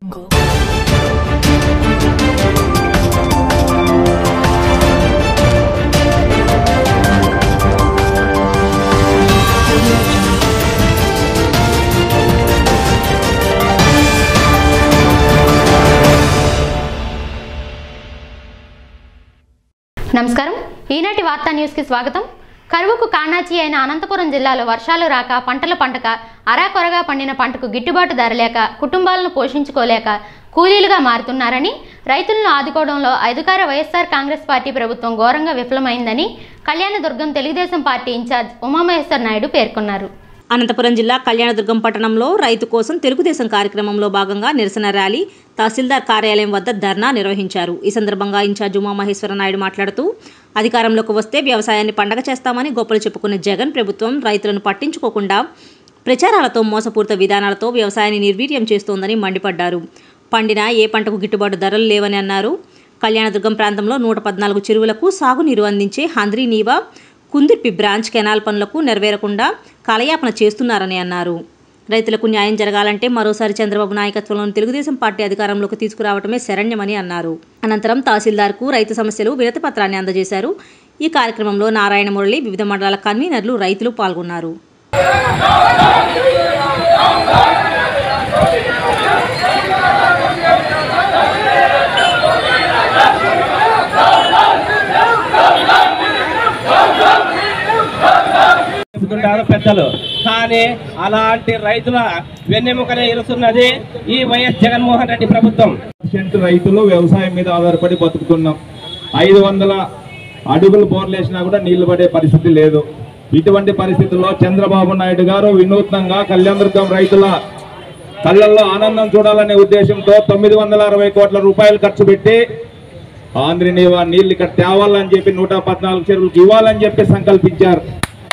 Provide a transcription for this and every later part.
నమస్కారం ఈనాటి వార్తా న్యూస్కి స్వాగతం కరువుకు కాణాచి అయిన అనంతపురం జిల్లాలో వర్షాలు రాక పంటలు పంటక అరాకొరగా పండిన పంటకు గిట్టుబాటు ధర లేక కుటుంబాలను పోషించుకోలేక కూలీలుగా మారుతున్నారని రైతులను ఆదుకోవడంలో అధికార వైఎస్ఆర్ కాంగ్రెస్ పార్టీ ప్రభుత్వం ఘోరంగా విఫలమైందని కళ్యాణదుర్గం తెలుగుదేశం పార్టీ ఇన్ఛార్జ్ ఉమామహేశ్వర్ నాయుడు పేర్కొన్నారు అనంతపురం జిల్లా కళ్యాణదుర్గం పట్టణంలో రైతు కోసం తెలుగుదేశం కార్యక్రమంలో భాగంగా నిరసన ర్యాలీ తహసీల్దార్ కార్యాలయం వద్ద ధర్నా నిర్వహించారు ఈ సందర్భంగా ఇన్ఛార్జ్ ఉమామహేశ్వర నాయుడు మాట్లాడుతూ అధికారంలోకి వస్తే వ్యవసాయాన్ని పండగ చేస్తామని గొప్పలు చెప్పుకున్న జగన్ ప్రభుత్వం రైతులను పట్టించుకోకుండా ప్రచారాలతో మోసపూరిత విధానాలతో వ్యవసాయాన్ని నిర్వీర్యం చేస్తోందని మండిపడ్డారు పండిన ఏ పంటకు గిట్టుబాటు ధరలు లేవని అన్నారు కళ్యాణదుర్గం ప్రాంతంలో నూట పద్నాలుగు చెరువులకు సాగునీరు అందించే హంద్రీ నీవా కుందుర్పి బ్రాంచ్ కెనాల్ పనులకు నెరవేరకుండా కాలయాపన చేస్తున్నారని అన్నారు రైతులకు న్యాయం జరగాలంటే మరోసారి చంద్రబాబు నాయకత్వంలోని తెలుగుదేశం పార్టీ అధికారంలోకి తీసుకురావడమే శరణ్యమని అన్నారు అనంతరం తహసీల్దార్కు రైతు సమస్యలు వినతి పత్రాన్ని అందజేశారు ఈ కార్యక్రమంలో నారాయణ మురళి వివిధ మండలాల కన్వీనర్లు రైతులు పాల్గొన్నారు చెప్తుంటారు పెద్దలు కానీ అలాంటి రైతుల వెన్నెముకనే ఇరుస్తున్నది ఈ వైఎస్ జగన్మోహన్ రెడ్డి ప్రభుత్వం పర్సెంట్ రైతులు వ్యవసాయం మీద ఆధారపడి బతుకుతున్నాం ఐదు వందల అడుగులు బోర్లు వేసినా కూడా నీళ్లు పడే పరిస్థితి లేదు ఇటువంటి పరిస్థితుల్లో చంద్రబాబు నాయుడు గారు వినూత్నంగా కళ్యాణదుర్గం రైతుల కళ్ళల్లో ఆనందం చూడాలనే ఉద్దేశంతో తొమ్మిది వందల అరవై కోట్ల రూపాయలు ఖర్చు పెట్టి ఆంధ్రనీవా నీళ్ళు ఇక్కడ తేవాలని చెప్పి నూట పద్నాలుగు చెరువులకు ఇవ్వాలని చెప్పి సంకల్పించారు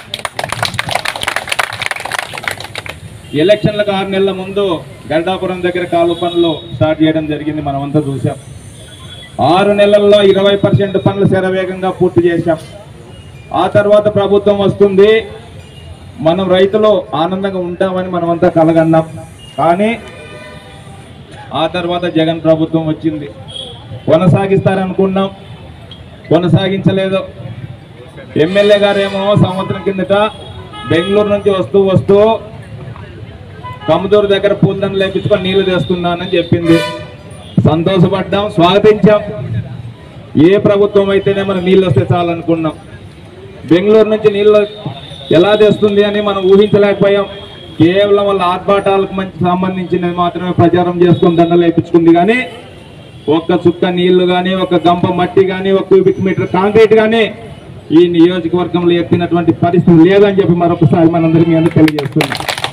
ఎలక్షన్లకు ఆరు నెలల ముందు గరుడాపురం దగ్గర కాలు పనులు స్టార్ట్ చేయడం జరిగింది మనమంతా చూసాం ఆరు నెలల్లో ఇరవై పర్సెంట్ పనులు శరవేగంగా పూర్తి చేశాం ఆ తర్వాత ప్రభుత్వం వస్తుంది మనం రైతులు ఆనందంగా ఉంటామని మనమంతా కలగన్నాం కానీ ఆ తర్వాత జగన్ ప్రభుత్వం వచ్చింది కొనసాగిస్తారనుకున్నాం కొనసాగించలేదు ఎమ్మెల్యే గారేమో సంవత్సరం కిందట బెంగళూరు నుంచి వస్తూ వస్తూ కమదూరు దగ్గర పూలను లేపించుకొని నీళ్లు తెస్తున్నానని చెప్పింది సంతోషపడ్డాం స్వాగతించాం ఏ ప్రభుత్వం అయితేనే మనకు నీళ్ళు వస్తే చాలనుకున్నాం బెంగళూరు నుంచి నీళ్ళు ఎలా తెస్తుంది అని మనం ఊహించలేకపోయాం కేవలం వాళ్ళ ఆర్భాటాలకు మంచి సంబంధించినది మాత్రమే ప్రచారం చేసుకొని దండలు వేయించుకుంది కానీ ఒక్క చుక్క నీళ్లు కానీ ఒక గంప మట్టి కానీ ఒక క్యూబిక్ మీటర్ కాంక్రీట్ కానీ ఈ నియోజకవర్గంలో ఎత్తినటువంటి పరిస్థితి లేదని చెప్పి మరొకసారి మనందరికీ అందరూ తెలియజేస్తున్నాం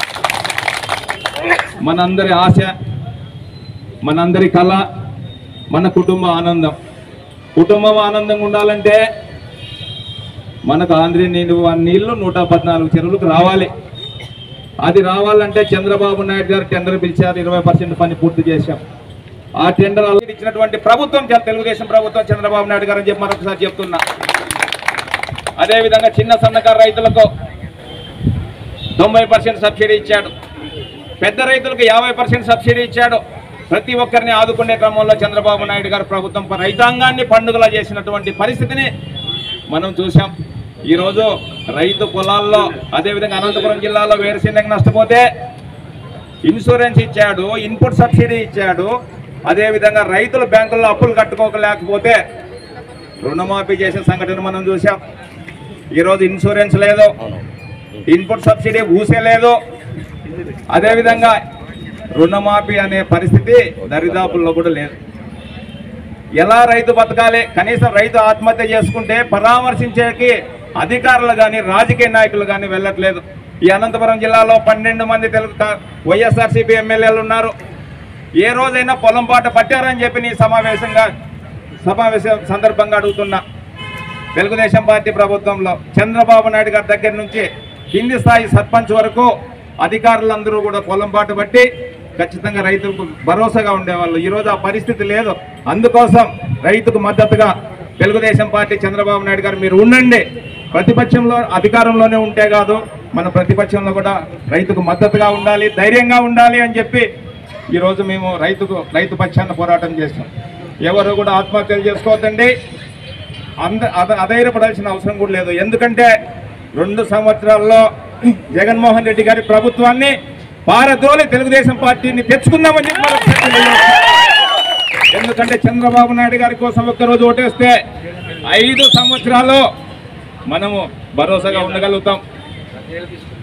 మనందరి ఆశ మనందరి కళ మన కుటుంబ ఆనందం కుటుంబం ఆనందంగా ఉండాలంటే మనకు ఆంధ్ర నీళ్ళు నీళ్లు నూట పద్నాలుగు చెరువులకు రావాలి అది రావాలంటే చంద్రబాబు నాయుడు గారు టెండర్ పిలిచారు ఇరవై పర్సెంట్ పని పూర్తి చేశాం ఆ టెండర్ అలా ఇచ్చినటువంటి ప్రభుత్వం చ- తెలుగుదేశం ప్రభుత్వం చంద్రబాబు నాయుడు గారు అని చెప్పి మరొకసారి చెప్తున్నా అదేవిధంగా చిన్న సన్నకారు రైతులకు తొంభై పర్సెంట్ సబ్సిడీ ఇచ్చాడు పెద్ద రైతులకు యాభై పర్సెంట్ సబ్సిడీ ఇచ్చాడు ప్రతి ఒక్కరిని ఆదుకునే క్రమంలో చంద్రబాబు నాయుడు గారు ప్రభుత్వం ప- రైతాంగాన్ని పండుగలా చేసినటువంటి పరిస్థితిని మనం చూసాం ఈరోజు రైతు పొలాల్లో అదేవిధంగా అనంతపురం జిల్లాలో వేరుశెనగ నష్టపోతే ఇన్సూరెన్స్ ఇచ్చాడు ఇన్పుట్ సబ్సిడీ ఇచ్చాడు అదేవిధంగా రైతులు బ్యాంకుల్లో అప్పులు కట్టుకోలేకపోతే రుణమాఫీ చేసిన సంఘటన మనం చూసాం ఈరోజు ఇన్సూరెన్స్ లేదు ఇన్పుట్ సబ్సిడీ ఊసే లేదు అదేవిధంగా రుణమాఫీ అనే పరిస్థితి దరిదాపుల్లో కూడా లేదు ఎలా రైతు బతకాలి కనీసం రైతు ఆత్మహత్య చేసుకుంటే పరామర్శించేకి అధికారులు కానీ రాజకీయ నాయకులు కానీ వెళ్ళట్లేదు ఈ అనంతపురం జిల్లాలో పన్నెండు మంది తెలుగు కా- వైఎస్ఆర్సీపీ ఎమ్మెల్యేలు ఉన్నారు ఏ రోజైనా పొలం పాట పట్టారని చెప్పి నీ సమావేశంగా సమావేశం సందర్భంగా అడుగుతున్నా తెలుగుదేశం పార్టీ ప్రభుత్వంలో చంద్రబాబు నాయుడు గారి దగ్గర నుంచి కింది స్థాయి సర్పంచ్ వరకు అధికారులందరూ కూడా పొలం బాట బట్టి ఖచ్చితంగా రైతులకు భరోసాగా ఉండేవాళ్ళు ఈరోజు ఆ పరిస్థితి లేదు అందుకోసం రైతుకు మద్దతుగా తెలుగుదేశం పార్టీ చంద్రబాబు నాయుడు గారు మీరు ఉండండి ప్రతిపక్షంలో అధికారంలోనే ఉంటే కాదు మన ప్రతిపక్షంలో కూడా రైతుకు మద్దతుగా ఉండాలి ధైర్యంగా ఉండాలి అని చెప్పి ఈరోజు మేము రైతుకు రైతు పక్షాన పోరాటం చేస్తాం ఎవరు కూడా ఆత్మహత్యలు చేసుకోవద్దండి అంద అధ అధైర్యపడాల్సిన అవసరం కూడా లేదు ఎందుకంటే రెండు సంవత్సరాల్లో జగన్మోహన్ రెడ్డి గారి ప్రభుత్వాన్ని పారదోలి తెలుగుదేశం పార్టీని తెచ్చుకుందామని చెప్పి మరొకసారి తెలియజేస్తున్నాం. ఎందుకంటే చంద్రబాబు నాయుడు గారి కోసం ఒక్కరోజు ఓటేస్తే ఐదు సంవత్సరాలు మనము భరోసాగా ఉండగలుగుతాం